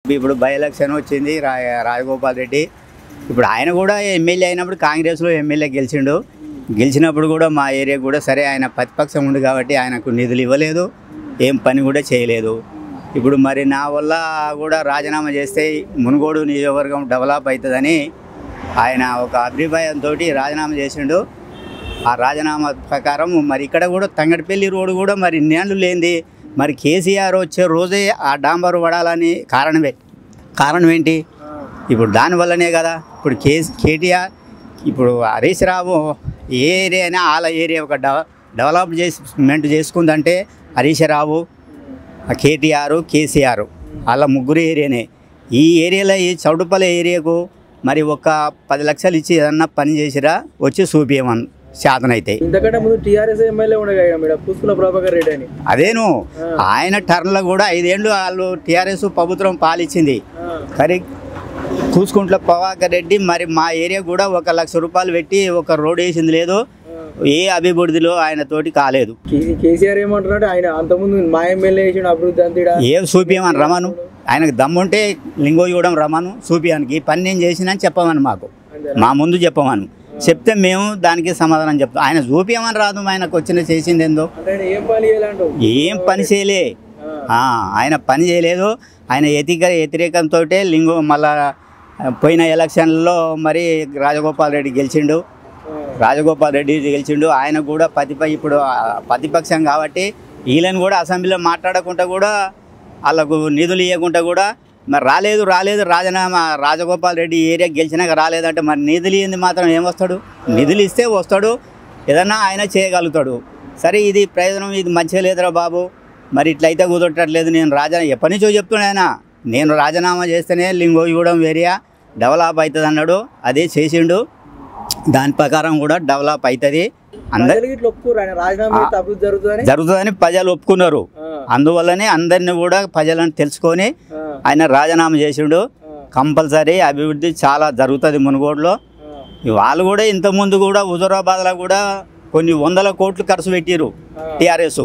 ఇప్పుడు by election వచ్చింది రా రాజగోపాల్ రెడ్డి ఇప్పుడు ఆయన కూడా ఎమ్మెల్యే అయినప్పుడు కాంగ్రెస్లో ఎమ్మెల్యే గెలిచిండు గెలిచినప్పుడు కూడా మా ఏరియా కూడా సరే ఆయన ప్రతిపక్షం ఉంది కాబట్టి ఆయనకు నిధులు ఇవ్వలేదు ఏం పని కూడా చేయలేదు ఇప్పుడు మరి నా వల్ల కూడా రాజీనామా చేస్తే మునుగోడు నియోజకవర్గం డెవలప్ అవుతుందని ఆయన ఒక అభిప్రాయంతో రాజీనామా చేసిండు ఆ రాజీనామా ప్రకారం మరి ఇక్కడ కూడా తంగడిపల్లి రోడ్డు కూడా మరి ఇన్నేళ్ళు లేనిది మరి కేసీఆర్ వచ్చే రోజే ఆ డాంబర్ పడాలని కారణమే కారణం ఏంటి ఇప్పుడు దానివల్లనే కదా ఇప్పుడు కేసీ కేటీఆర్ ఇప్పుడు హరీష్ రావు ఏ ఏరియా అయినా వాళ్ళ ఏరియా ఒక డెవ డెవలప్ చేసిమెంట్ చేసుకుందంటే హరీష్ రావు ఆ కేటీఆర్ కేసీఆర్ వాళ్ళ ముగ్గురు ఏరియానే ఈ ఏరియాలో ఈ చౌటుపల్లి ఏరియాకు మరి ఒక పది లక్షలు ఇచ్చి ఏదన్నా పని చేసిరా వచ్చి చూపించమని శాతనైతే ఇంతకంటే ముందు టీఆర్ఎస్ ఎమ్మెల్యే ఉండగా ఇక్కడ పూసుకున్న ప్రభాకర్ రెడ్డి అని అదేను ఆయన టర్న్లో కూడా ఐదేళ్ళు వాళ్ళు టీఆర్ఎస్ ప్రభుత్వం పాలిచ్చింది ఆ, కానీ కూసుకుంట్ల ప్రభాకర్ రెడ్డి మరి మా ఏరియా కూడా ఒక లక్ష రూపాయలు పెట్టి ఒక రోడ్ వేసింది లేదు ఏ అభివృద్ధిలో ఆయన తోటి కాలేదు కే- కేసీఆర్ ఏమంటున్నాడు ఆయన అంతకుముందు మా ఎమ్మెల్యే చేసిన అభివృద్ధి అంతేడా ఏం చూపించమని రమను ఆయనకు దమ్ముంటే లింగో ఇవ్వడం రమను చూపించడానికి ఈ పని నేను చేసినా అని చెప్పమని మాకు మా ముందు చెప్పమను చెప్తే మేము దానికి సమాధానం చెప్తాం ఆయన చూపించమని రాదు ఆయనకు వచ్చిన చేసింది ఏందో అంటే ఆయన ఏం పని చేయాలంటావు ఏం పని చేయలే ఆ, ఆయన పని చేయలేదు ఆయన వ్యతిక వ్యతిరేకంతో లింగో మళ్ళా పోయిన ఎలక్షన్లో మరి రాజగోపాల్ రెడ్డి గెలిచిండు రాజగోపాల్ రెడ్డి గెలిచిండు ఆయన కూడా ప్రతిప ఇప్పుడు ఆ, ప్రతిపక్షం కాబట్టి వీళ్ళని కూడా అసెంబ్లీలో మాట్లాడకుండా కూడా వాళ్ళకు నిధులు ఇవ్వకుండా కూడా మరి రాలేదు రాలేదు రాజీనామా రాజగోపాల్ రెడ్డి ఈ ఏరియా గెలిచినాక రాలేదంటే మరి నిధులు ఇవ్వంది మాత్రం ఏమొస్తాడు నిధులు ఇస్తే వస్తాడు ఏదన్నా ఆయన చేయగలుగుతాడు సరే ఇది ప్రయోజనం ఇది మంచిగా లేదురా బాబు మరి ఇట్లయితే కుదరట్లేదు నేను రాజా ఎప్పటి నుంచో చెప్తున్నా ఆయన నేను రాజీనామా చేస్తేనే లింగోగూడెం ఏరియా డెవలప్ అవుతుంది అన్నాడు అదే చేసిండు దాని ప్రకారం కూడా డెవలప్ అవుతుంది అందరి ప్రజలు ఇట్లా ఒప్పుకోరు ఆయన రాజీనామా చేస్తే అభివృద్ధి జరుగుతుందని జరుగుతుందని ప్రజలు ఒప్పుకున్నారు ఆ, అందువల్లనే అందరిని కూడా ప్రజలను తెలుసుకొని ఆ, ఆయన రాజీనామా చేసిండు ఆ, కంపల్సరీ అభివృద్ధి చాలా జరుగుతుంది మునుగోడులో ఆ, వాళ్ళు కూడా ఇంతకుముందు కూడా హుజురాబాద్లో కూడా కొన్ని వందల కోట్లు ఖర్చు పెట్టిరు టీఆర్ఎస్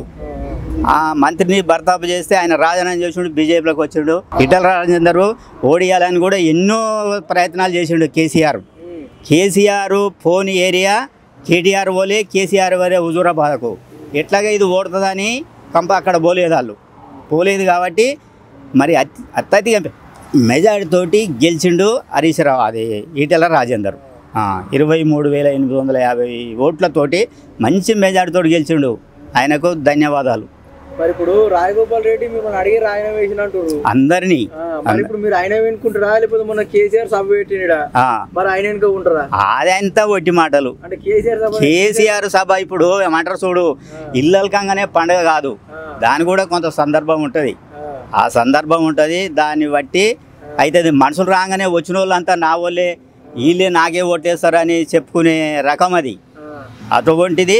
ఆ, ఆ మంత్రిని బర్తాపు చేస్తే ఆయన రాజీనామా చేసిండు బీజేపీలోకి వచ్చిండు ఇటల రాజేందర్ ఓడియాలని కూడా ఎన్నో ప్రయత్నాలు చేసిండు కేసీఆర్ ఉమ్, కేసీఆర్ ఫోన్ ఏరియా కేటీఆర్ పోలే కేసీఆర్ వరే హుజూరాబాద్కు ఎట్లాగా ఇది ఓడుతుందని కంప అక్కడ పోలేదు వాళ్ళు పోలేదు కాబట్టి మరి అతి అత్యధిక మెజారిటీ తోటి గెలిచిండు హరీష్ రావు అది ఈటెల రాజేందర్ ఆ, ఇరవై మూడు వేల ఎనిమిది వందల యాభై ఓట్లతోటి మంచి మెజారిటీ తోటి గెలిచిండు ఆయనకు ధన్యవాదాలు మరి ఇప్పుడు రాజగోపాల్ రెడ్డి మిమ్మల్ని అడిగి రాయన వేసినట్టు అందరినీ మరి ఇప్పుడు మీరు ఆయన వెనుకుంటారా లేకపోతే మొన్న కేసీఆర్ సభ పెట్టినడా ఆ, మరి ఆయన వెనుక ఉంటారా అది అంతా ఒట్టి మాటలు అంటే కేసీఆర్ సభ కేసీఆర్ సభ ఇప్పుడు ఏమంటారు చూడు ఇల్లలకంగానే పండగ కాదు ఆ, దాని కూడా కొంత సందర్భం ఉంటుంది ఆ, ఆ సందర్భం ఉంటుంది దాన్ని బట్టి అయితే మనుషులు రాగానే వచ్చిన వాళ్ళంతా నా వాళ్ళే వీళ్ళే నాకే ఓటేస్తారని చెప్పుకునే రకం అది ఆ. అటువంటిది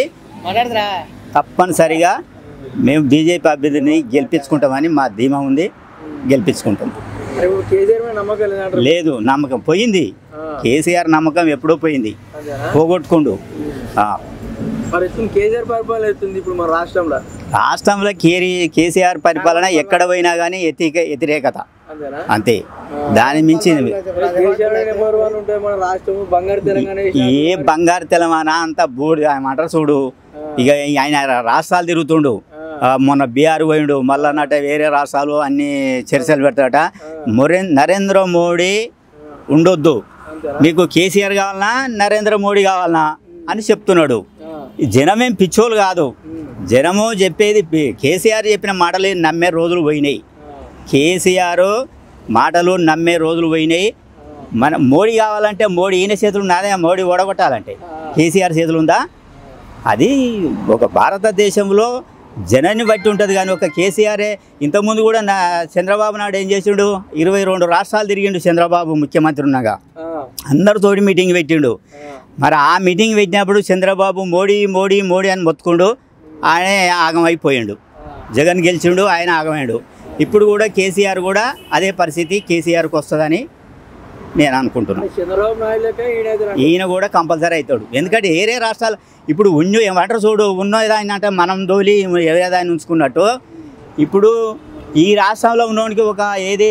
తప్పనిసరిగా మేము బీజేపీ అభ్యర్థిని గెలిపించుకుంటామని మా ధీమా ఉంది గెలిపించుకుంటాం మరి ఇప్పుడు కేసీఆర్ మీద నమ్మకం లేదంటారు లేదు నమ్మకం పోయింది ఆ, కేసీఆర్ నమ్మకం ఎప్పుడో పోయింది అంతేనా పోగొట్టుకుండు ఆ. మరి ఇప్పుడు కేసీఆర్ పరిపాలన అవుతుంది ఇప్పుడు మన రాష్ట్రంలో రాష్ట్రంలో కేరీ కేసీఆర్ పరిపాలన ఎక్కడ పోయినా కానీ వ్యతిరేక వ్యతిరేకత అంతేనా అంతే దాని మించింది కేసీఆర్ నెంబర్ వన్ ఉంటే మన రాష్ట్రం బంగారు తెలంగాణ ఏ బంగారు తెలంగాణ అంత బూడి ఏమంటారు చూడు ఇక ఆయన రాష్ట్రాలు తిరుగుతుండు ఆ, మొన్న బీహార్ పోయిండు మళ్ళా నట వేరే రాష్ట్రాలు అన్ని చర్చలు పెడతాట మొరే నరేంద్ర మోడీ ఉండొద్దు అంతేనా మీకు కేసీఆర్ కావాలనా నరేంద్ర మోడీ కావాలనా అని చెప్తున్నాడు ఆ, ఈ జనమేం పిచ్చోలు కాదు జనము చెప్పేది పి- కేసీఆర్ చెప్పిన మాటలు నమ్మే రోజులు పోయినాయి ఆ, కేసీఆర్ మాటలు నమ్మే రోజులు పోయినాయి మన మోడీ కావాలంటే మోడీ ఈయన చేతులు నాదే మోడీ ఓడగొట్టాలంటే కేసీఆర్ చేతులు ఉందా అది ఒక భారతదేశంలో జనాన్ని బట్టి ఉంటుంది కానీ ఒక కేసీఆరే ఇంతకుముందు కూడా నా చంద్రబాబు నాయుడు ఏం చేసిండు ఇరవై రెండు రాష్ట్రాలు తిరిగిండు చంద్రబాబు ముఖ్యమంత్రి ఉన్నాగా ఆ, అందరితోటి మీటింగ్ పెట్టిండు ఆ, మరి ఆ మీటింగ్ పెట్టినప్పుడు చంద్రబాబు మోడీ మోడీ మోడీ అని మొత్తుకుండు ఆయనే ఆగమైపోయిండు జగన్ గెలిచిండు ఆయన ఆగమైండు ఇప్పుడు కూడా కేసీఆర్ కూడా అదే పరిస్థితి కేసీఆర్కి వస్తుందని నేను అనుకుంటున్నాను చంద్రబాబు నాయుడు లెక్క ఈయనైతే రా- ఈయన కూడా కంపల్సరీ అవుతాడు ఎందుకంటే ఏరే రాష్ట్రాలు ఇప్పుడు ఉన్ను ఏమంటారు చూడు ఉన్నదాన్ని అంటే మనం దోలి ఏదాన్ని ఉంచుకున్నట్టు ఇప్పుడు ఈ రాష్ట్రంలో ఉన్నోనికి ఒక ఏది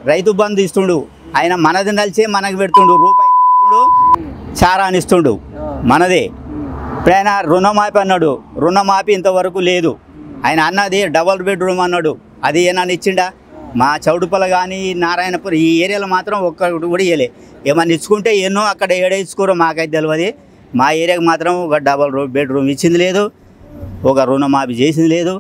రైతు బంధు ఇస్తుండు ఆయన మనది నలిచే మనకు పెడుతుండు రూపాయి తెస్తుండు చారా అని ఇస్తుండు మనదే ఇప్పుడు ఆయన రుణమాఫీ అన్నాడు రుణమాఫీ ఇంతవరకు లేదు ఆయన అన్నది డబల్ బెడ్రూమ్ అన్నాడు అది ఏమన్నా ఇచ్చిండా మా చౌడుపల కానీ నారాయణపురం ఈ ఏరియాలో మాత్రం ఒక్కటి కూడా ఇవ్వలే ఏమన్నా ఇచ్చుకుంటే ఎన్నో అక్కడ ఏడ ఇచ్చుకోరో మాకైతే తెలియదు మా ఏరియాకి మాత్రం ఒక డబల్ రూ- బెడ్రూమ్ ఇచ్చింది లేదు ఒక రుణమాఫీ చేసింది లేదు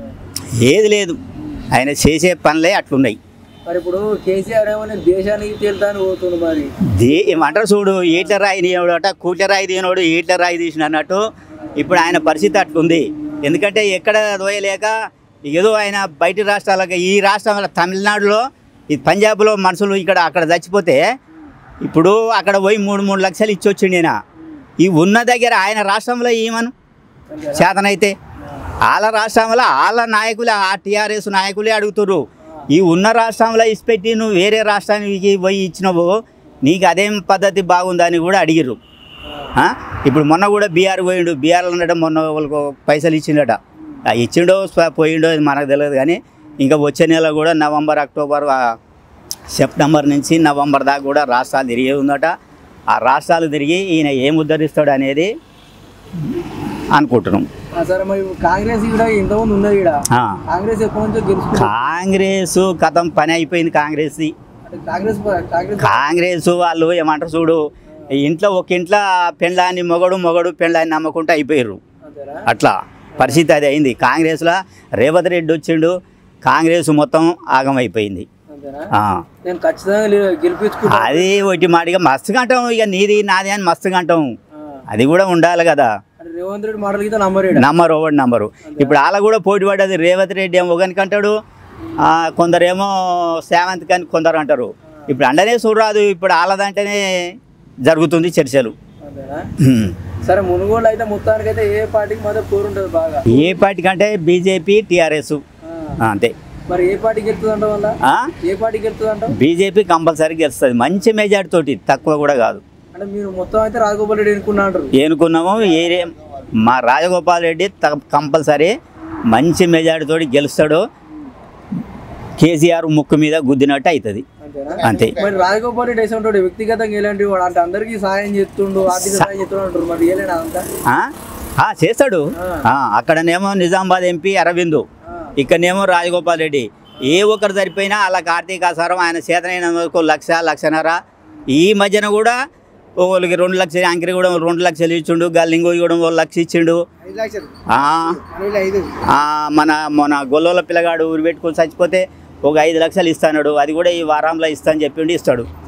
ఏది లేదు ఆయన చేసే పనులే అట్లున్నాయి మరి ఇప్పుడు కేసీఆర్ ఏమన్నా దేశానికి తేలుతాని పోతుండు మరి దే ఏమంటారు చూడు ఈట్ల రాయి తీయనోడట కూట్ల రాయి తీయనోడు ఈట్ల రాయి తీసిన అన్నట్టు ఇప్పుడు ఆయన పరిస్థితి అట్లుంది ఎందుకంటే ఎక్కడ దోయలేక ఏదో ఆయన బయట రాష్ట్రాలకు ఈ రాష్ట్రంలో తమిళనాడులో ఈ పంజాబ్లో మనుషులు ఇక్కడ అక్కడ చచ్చిపోతే ఇప్పుడు అక్కడ పోయి మూడు మూడు లక్షలు ఇచ్చి వచ్చిండు ఈయన ఈ ఉన్న దగ్గర ఆయన రాష్ట్రంలో ఏమను చేతనైతే వాళ్ళ రాష్ట్రంలో వాళ్ళ నాయకులే ఆ టీఆర్ఎస్ నాయకులే అడుగుతుర్రు ఈ ఉన్న రాష్ట్రంలో ఇచ్చిపెట్టి నువ్వు వేరే రాష్ట్రానికి పోయి ఇచ్చినవు నీకు అదేం పద్ధతి బాగుందని కూడా అడిగిర్రు ఆ? ఇప్పుడు మొన్న కూడా బీఆర్ పోయిండు బీఆర్ ఉండడం మొన్న వాళ్ళకు పైసలు ఇచ్చిండట ఆ ఇచ్చిండో స్వ- పోయిండో అది మనకు తెలియదు కానీ ఇంకా వచ్చే నెల కూడా నవంబర్ అక్టోబర్ ఆ, సెప్టెంబర్ నుంచి నవంబర్ దాకా కూడా రాష్ట్రాలు తిరిగే ఉందట ఆ రాష్ట్రాలు తిరిగి ఈయన ఏం ఉద్ధరిస్తాడు అనేది అనుకుంటున్నాం ఆ సరే మరి కాంగ్రెస్ ఇక్కడ ఇంతకుముందు ఉన్నది ఇక్కడ ఆ. కాంగ్రెస్ ఎప్పటి నుంచో గెలుచుకుంది కాంగ్రెస్ కథం పని అయిపోయింది కాంగ్రెస్ది అంటే కాంగ్రెస్ ప- కాంగ్రెస్ కాంగ్రెస్ వాళ్ళు ఏమంటారు చూడు ఇంట్లో ఒక ఇంట్లో పెళ్ళాన్ని మొగడు మొగడు పెళ్ళాన్ని నమ్మకుంటూ అయిపోయారు అంతేనా అట్లా పరిస్థితి అది అయింది కాంగ్రెస్లో రేవంత్ రెడ్డి వచ్చిండు కాంగ్రెస్ మొత్తం ఆగమైపోయింది అంతేనా ఆ. నేను ఖచ్చితంగా లే- గెలిపించుకుంటా అది ఒకటి మాటిగా మస్తుగా అంటాం ఇక నీది నాది అని మస్తుగా అంటాం ఆ. అది కూడా ఉండాలి కదా అంటే రేవంత్ రెడ్డి మాటలు గిట్ట నమ్మరు ఈడ. నంబర్ ఒకటి నంబరు ఇప్పుడు వాళ్ళ కూడా పోటీ పడ్డది రేవంత్ రెడ్డి ఏమో ఒకనికి అంటాడు ఆ, కొందరేమో సేవంత్ కానీ కొందరు అంటారు ఇప్పుడు అండనే చూడరాదు ఇప్పుడు వాళ్ళదంటేనే జరుగుతుంది చర్చలు అంతేనా హ్మ్. సరే మునుగోలు అయితే మొత్తానికి అయితే ఏ పార్టీకి మాత్రం కోరుంటది బాగా ఏ పార్టీ కంటే బీజేపీ టీఆర్ఎస్ ఆ. అంతే మరి ఏ పార్టీకి గెలుతుంది అంటావు వల్ల ఆ? ఏ పార్టీకి గెలుతుంది అంటావు బీజేపీ కంపల్సరీ గెలుస్తుంది మంచి మెజార్టీ తోటి తక్కువ కూడా కాదు అంటే మీరు మొత్తం అయితే రాజగోపాల్ రెడ్డి ఎన్నుకున్నా అంటారు ఏనుకున్నాము ఏరే మా రాజగోపాల్ రెడ్డి త- కంపల్సరీ మంచి మెజార్టీ తోటి గెలుస్తాడు కేసీఆర్ ముక్కు మీద గుద్దినట్టు అవుతుంది అంతేనా అంతే మరి రాజగోపాల్ రెడ్డి వేసి ఉంటాడు వ్యక్తిగతంగా ఎలాంటి వాడు అంటే అందరికీ సాయం చేస్తుండు ఆర్థిక సాయం చేస్తుండు అంటారు మరి ఏలేనా అంతా ఆ? ఆ, చేస్తాడు ఆ, అక్కడనేమో నిజామాబాద్ ఎంపీ అరవింద్ ఇక్కడనేమో రాజగోపాల్ రెడ్డి ఏ ఒక్కరు సరిపోయినా అలా కార్తీక ఆసారం ఆయన చేతనైన వరకు లక్ష లక్షన్నర ఈ మధ్యన కూడా వాళ్ళకి రెండు లక్షలు అంకిరి కూడా రెండు లక్షలు ఇచ్చిండు గల్లింగో కూడా ఒక లక్ష ఇచ్చిండు ఆ, ఆ, మన మన గొల్లోల పిల్లగాడు ఊరి పెట్టుకొని చచ్చిపోతే ఒక ఐదు లక్షలు ఇస్తాడు అది కూడా ఈ వారంలో ఇస్తా అని చెప్పిండు ఇస్తాడు